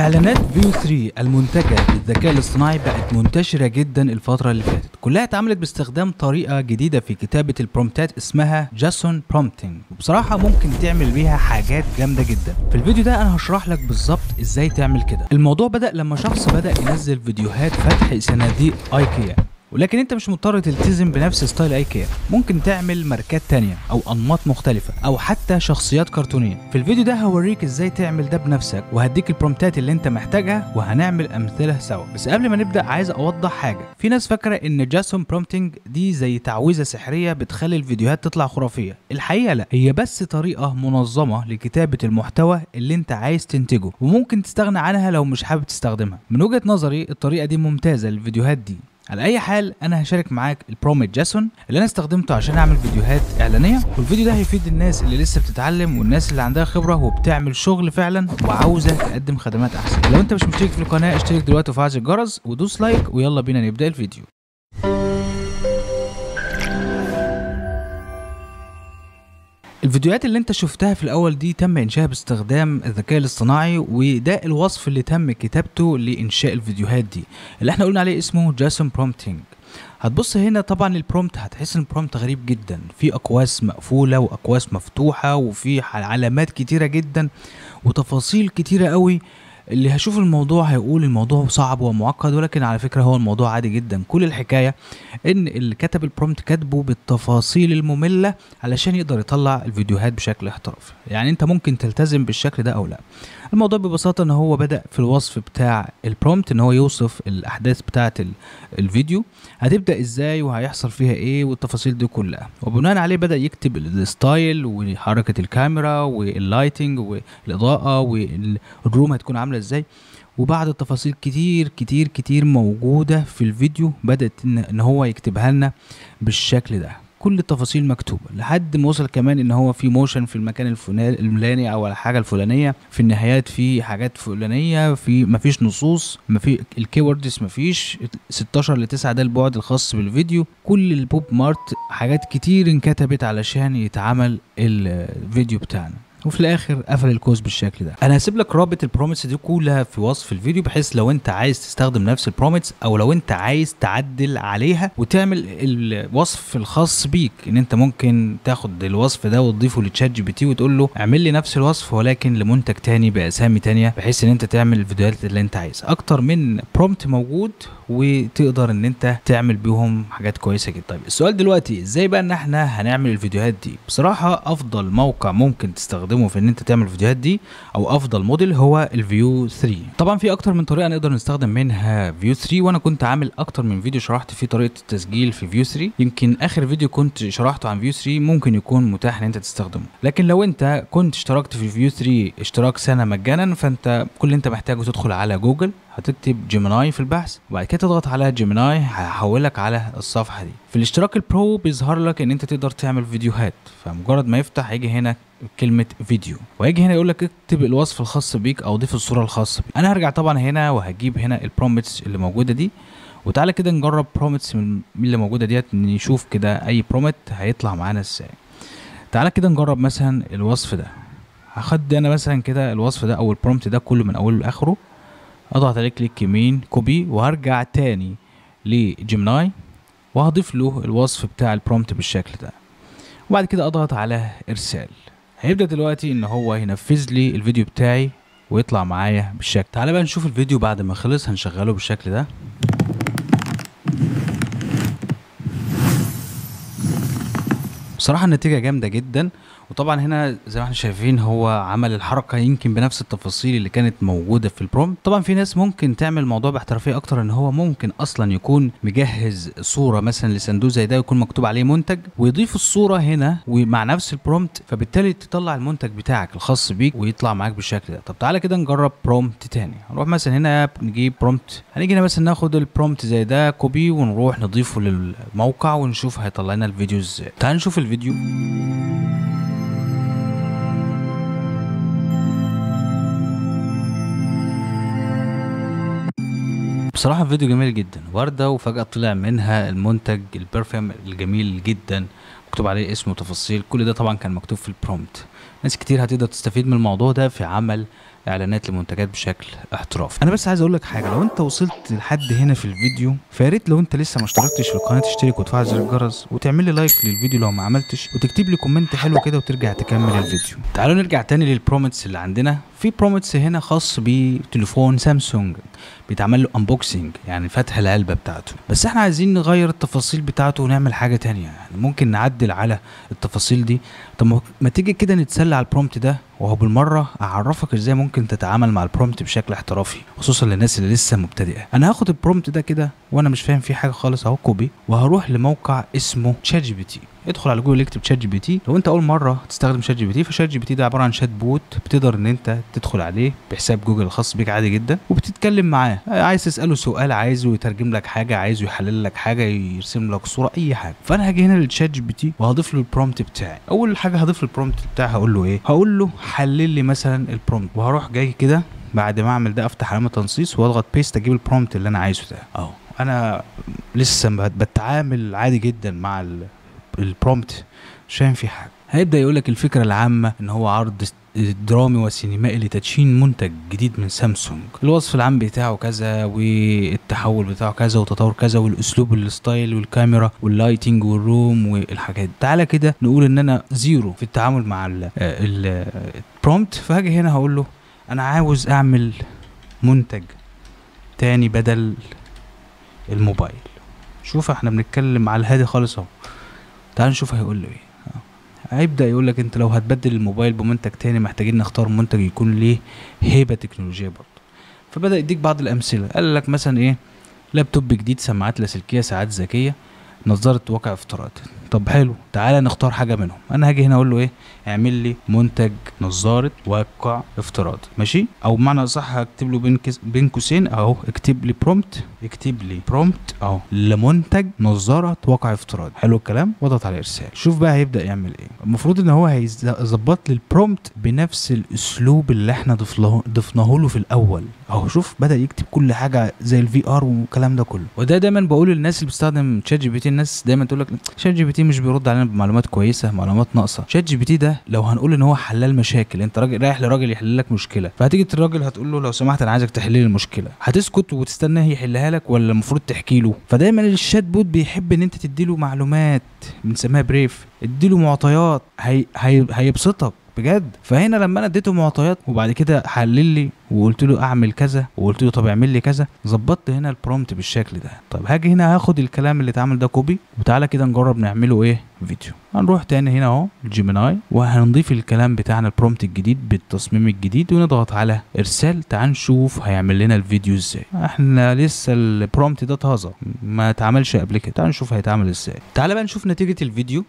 اعلانات فيو 3 المنتجه بالذكاء الاصطناعي بقت منتشره جدا الفتره اللي فاتت كلها اتعملت باستخدام طريقه جديده في كتابه البرومتات اسمها جاسون برومتنج وبصراحه ممكن تعمل بيها حاجات جامده جدا في الفيديو ده انا هشرح لك بالظبط ازاي تعمل كده الموضوع بدا لما شخص بدا ينزل فيديوهات فتح صناديق ايكيا ولكن انت مش مضطر تلتزم بنفس ستايل ايكيا ممكن تعمل ماركات تانية او انماط مختلفة او حتى شخصيات كرتونية في الفيديو ده هوريك ازاي تعمل ده بنفسك وهديك البرومتات اللي انت محتاجها وهنعمل امثلة سوا بس قبل ما نبدا عايز اوضح حاجة في ناس فاكرة ان جاسون برومتنج دي زي تعويذة سحرية بتخلي الفيديوهات تطلع خرافية الحقيقة لا هي بس طريقة منظمة لكتابة المحتوى اللي انت عايز تنتجه وممكن تستغنى عنها لو مش حابب تستخدمها من وجهة نظري الطريقة دي ممتازة للفيديوهات دي على اي حال انا هشارك معاك البرومت جاسون اللي انا استخدمته عشان اعمل فيديوهات اعلانيه والفيديو ده هيفيد الناس اللي لسه بتتعلم والناس اللي عندها خبره وبتعمل شغل فعلا وعاوزه تقدم خدمات احسن لو انت مش مشترك في القناه اشترك دلوقتي وفعل الجرس ودوس لايك ويلا بينا نبدا الفيديو الفيديوهات اللي انت شفتها في الاول دي تم انشائها باستخدام الذكاء الاصطناعي وده الوصف اللي تم كتابته لانشاء الفيديوهات دي اللي احنا قلنا عليه اسمه جاسون برومتنج هتبص هنا طبعا البرومت هتحس ان البرومت غريب جدا في اقواس مقفوله واقواس مفتوحه وفي علامات كتيره جدا وتفاصيل كتيره قوي اللي هيشوف الموضوع هيقول الموضوع صعب ومعقد ولكن على فكره هو الموضوع عادي جدا كل الحكايه ان اللي كتب البرومت كاتبه بالتفاصيل الممله علشان يقدر يطلع الفيديوهات بشكل احترافي يعني انت ممكن تلتزم بالشكل ده او لا الموضوع ببساطه ان هو بدا في الوصف بتاع البرومت ان هو يوصف الاحداث بتاعه الفيديو هتبدا ازاي وهيحصل فيها ايه والتفاصيل دي كلها وبناء عليه بدا يكتب الستايل وحركه الكاميرا واللايتنج والاضاءه والروم هتكون عامله ازاي وبعد التفاصيل كتير كتير كتير موجوده في الفيديو بدات ان هو يكتبها لنا بالشكل ده كل التفاصيل مكتوبه لحد ما وصل كمان ان هو في موشن في المكان الفلاني او الحاجه الفلانيه في النهايات في حاجات فلانيه في مفيش نصوص مفي الكيوردز مفيش 16 ل 9 ده البعد الخاص بالفيديو كل البوب مارت حاجات كتير انكتبت علشان يتعمل الفيديو بتاعنا وفي الاخر قفل الكوز بالشكل ده انا هسيب لك رابط البروميتس دي كلها في وصف الفيديو بحيث لو انت عايز تستخدم نفس البروميتس او لو انت عايز تعدل عليها وتعمل الوصف الخاص بيك ان انت ممكن تاخد الوصف ده وتضيفه لتشات جي بي تي وتقول له اعمل لي نفس الوصف ولكن لمنتج تاني باسامي تانية بحيث ان انت تعمل الفيديوهات اللي انت عايزها اكتر من برومت موجود وتقدر ان انت تعمل بيهم حاجات كويسه جدا طيب السؤال دلوقتي ازاي بقى ان احنا هنعمل الفيديوهات دي بصراحه افضل موقع ممكن تستخدمه في ان انت تعمل الفيديوهات دي او افضل موديل هو الفيو 3 طبعا في اكتر من طريقه نقدر نستخدم منها فيو 3 وانا كنت عامل اكتر من فيديو شرحت فيه طريقه التسجيل في فيو 3 يمكن اخر فيديو كنت شرحته عن فيو 3 ممكن يكون متاح ان انت تستخدمه لكن لو انت كنت اشتركت في فيو 3 اشتراك سنه مجانا فانت كل اللي انت محتاجه تدخل على جوجل هتكتب جيميناي في البحث وبعد كده تضغط على جيميناي هيحولك على الصفحه دي في الاشتراك البرو بيظهر لك ان انت تقدر تعمل فيديوهات فمجرد ما يفتح هيجي هنا كلمة فيديو وهيجي هنا يقول لك اكتب الوصف الخاص بيك او ضيف الصورة الخاصة بيك انا هرجع طبعا هنا وهجيب هنا البرومتس اللي موجودة دي وتعالى كده نجرب برومتس من اللي موجودة ديت نشوف كده اي برومت هيطلع معانا ازاي تعالى كده نجرب مثلا الوصف ده هاخد انا مثلا كده الوصف ده او البرومت ده كله من اوله لاخره اضغط عليه كليك يمين كوبي وهرجع تاني لجيمناي وهضيف له الوصف بتاع البرومت بالشكل ده وبعد كده اضغط على ارسال هيبدا دلوقتي ان هو ينفذ لي الفيديو بتاعي ويطلع معايا بالشكل تعالى بقى نشوف الفيديو بعد ما خلص هنشغله بالشكل ده بصراحه النتيجه جامده جدا وطبعا هنا زي ما احنا شايفين هو عمل الحركه يمكن بنفس التفاصيل اللي كانت موجوده في البروم طبعا في ناس ممكن تعمل الموضوع باحترافيه اكتر ان هو ممكن اصلا يكون مجهز صوره مثلا لصندوق زي ده يكون مكتوب عليه منتج ويضيف الصوره هنا ومع نفس البرومت فبالتالي تطلع المنتج بتاعك الخاص بيك ويطلع معاك بالشكل ده طب تعالى كده نجرب برومت تاني هنروح مثلا هنا نجيب برومت هنيجي هنا مثلا ناخد البرومت زي ده كوبي ونروح نضيفه للموقع ونشوف هيطلع لنا الفيديو ازاي تعال نشوف الفيديو بصراحة فيديو جميل جدا وردة وفجأة طلع منها المنتج البرفيوم الجميل جدا مكتوب عليه اسم وتفاصيل كل ده طبعا كان مكتوب في البرومت ناس كتير هتقدر تستفيد من الموضوع ده في عمل اعلانات لمنتجات بشكل احترافي انا بس عايز اقول لك حاجه لو انت وصلت لحد هنا في الفيديو فيا ريت لو انت لسه ما اشتركتش في القناه تشترك وتفعل زر الجرس وتعمل لي لايك للفيديو لو ما عملتش وتكتب لي كومنت حلو كده وترجع تكمل الفيديو تعالوا نرجع تاني للبرومتس اللي عندنا في برومتس هنا خاص بتليفون سامسونج بيتعمل له انبوكسنج يعني فتح العلبه بتاعته بس احنا عايزين نغير التفاصيل بتاعته ونعمل حاجه تانية يعني ممكن نعدل على التفاصيل دي طب ما- ما تيجي كده نتسلى على البرومت ده وهو بالمره اعرفك ازاي ممكن تتعامل مع البرومت بشكل احترافي خصوصا للناس اللي لسه مبتدئه انا هاخد البرومت ده كده وانا مش فاهم فيه حاجه خالص اهو كوبي وهروح لموقع اسمه تشات جي بي تي ادخل على جوجل اكتب شات جي بي تي لو انت اول مره تستخدم شات جي بي تي فشات جي بي تي ده عباره عن شات بوت بتقدر ان انت تدخل عليه بحساب جوجل الخاص بيك عادي جدا وبتتكلم معاه عايز تساله سؤال عايزه يترجم لك حاجه عايزه يحلل لك حاجه يرسم لك صوره اي حاجه فانا هاجي هنا للشات جي بي تي وهضيف له البرومت بتاعي اول حاجه هضيف له البرومت بتاعي هقول له ايه هقول له حلل لي مثلا البرومت وهروح جاي كده بعد ما اعمل ده افتح علامه تنصيص واضغط بيست اجيب البرومت اللي انا عايزه ده اهو انا لسه بت- بتعامل عادي جدا مع ال- البرومت مش فاهم في حاجه هيبدا يقول لك الفكره العامه ان هو عرض درامي وسينمائي لتدشين منتج جديد من سامسونج الوصف العام بتاعه كذا والتحول بتاعه كذا وتطور كذا والاسلوب الستايل والكاميرا واللايتنج والروم والحاجات دي. تعالى كده نقول ان انا زيرو في التعامل مع البرومت فهاجي هنا هقول له انا عاوز اعمل منتج تاني بدل الموبايل شوف احنا بنتكلم على الهادي خالص اهو تعال نشوف هيقول له ايه آه. هيبدا يقول لك انت لو هتبدل الموبايل بمنتج تاني محتاجين نختار منتج يكون ليه هيبه تكنولوجيه برضه فبدا يديك بعض الامثله قال لك مثلا ايه لابتوب جديد سماعات لاسلكيه ساعات ذكيه نظاره واقع افتراضي طب حلو تعالى نختار حاجه منهم انا هاجي هنا اقول له ايه اعمل لي منتج نظاره واقع افتراضي ماشي او بمعنى اصح هكتب له بين كس- بين قوسين اهو اكتب لي برومبت اكتب لي برومبت اهو لمنتج نظاره واقع افتراضي حلو الكلام واضغط على ارسال شوف بقى هيبدا يعمل ايه المفروض ان هو هيظبط لي البرومبت بنفس الاسلوب اللي احنا ضفناه ضفناه له في الاول اهو شوف بدا يكتب كل حاجه زي الفي ار والكلام ده كله وده دايما بقول للناس اللي بتستخدم شات جي بي تي الناس دايما تقول لك شات جي بي تي مش بيرد علينا بمعلومات كويسه معلومات ناقصه شات جي بي تي ده لو هنقول ان هو حلال مشاكل انت راجل رايح لراجل يحل لك مشكله فهتيجي الراجل هتقول له لو سمحت انا عايزك تحل لي المشكله هتسكت وتستناه يحلها لك ولا المفروض تحكي له فدايما الشات بوت بيحب ان انت تديله معلومات بنسميها بريف اديله معطيات هي هي هيبسطك بجد فهنا لما انا اديته معطيات وبعد كده حلل لي وقلت له اعمل كذا وقلت له طب اعمل لي كذا ظبطت هنا البرومت بالشكل ده طب هاجي هنا هاخد الكلام اللي اتعمل ده كوبي وتعالى كده نجرب نعمله ايه فيديو هنروح تاني هنا اهو الجيميناي وهنضيف الكلام بتاعنا البرومت الجديد بالتصميم الجديد ونضغط على ارسال تعال نشوف هيعمل لنا الفيديو ازاي احنا لسه البرومت ده طازه ما اتعملش قبل كده تعال نشوف هيتعمل ازاي تعال بقى نشوف نتيجه الفيديو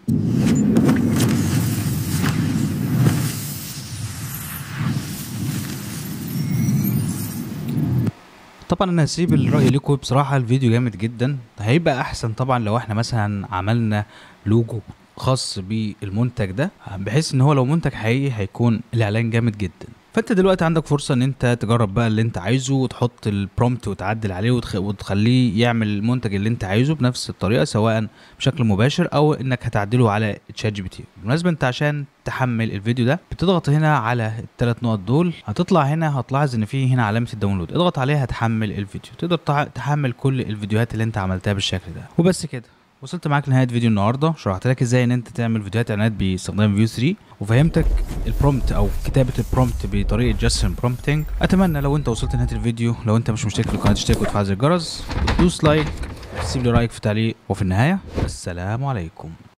طبعا انا هسيب الراي لكم بصراحه الفيديو جامد جدا هيبقى احسن طبعا لو احنا مثلا عملنا لوجو خاص بالمنتج ده بحيث ان هو لو منتج حقيقي هيكون الاعلان جامد جدا فانت دلوقتي عندك فرصه ان انت تجرب بقى اللي انت عايزه وتحط البرومبت وتعدل عليه وتخ... وتخليه يعمل المنتج اللي انت عايزه بنفس الطريقه سواء بشكل مباشر او انك هتعدله على تشات جي بي تي بالمناسبه انت عشان تحمل الفيديو ده بتضغط هنا على الثلاث نقط دول هتطلع هنا هتلاحظ ان في هنا علامه الداونلود اضغط عليها هتحمل الفيديو تقدر تع- تحمل كل الفيديوهات اللي انت عملتها بالشكل ده وبس كده وصلت معاك لنهايه فيديو النهارده شرحت لك ازاي ان انت تعمل فيديوهات اعلانات باستخدام فيو 3 وفهمتك البرومبت او كتابه البرومبت بطريقه جاستن برومبتنج اتمنى لو انت وصلت لنهايه الفيديو لو انت مش مشترك في القناه تشترك وتفعل زر الجرس وتدوس لايك وتسيب لي رايك في تعليق وفي النهايه السلام عليكم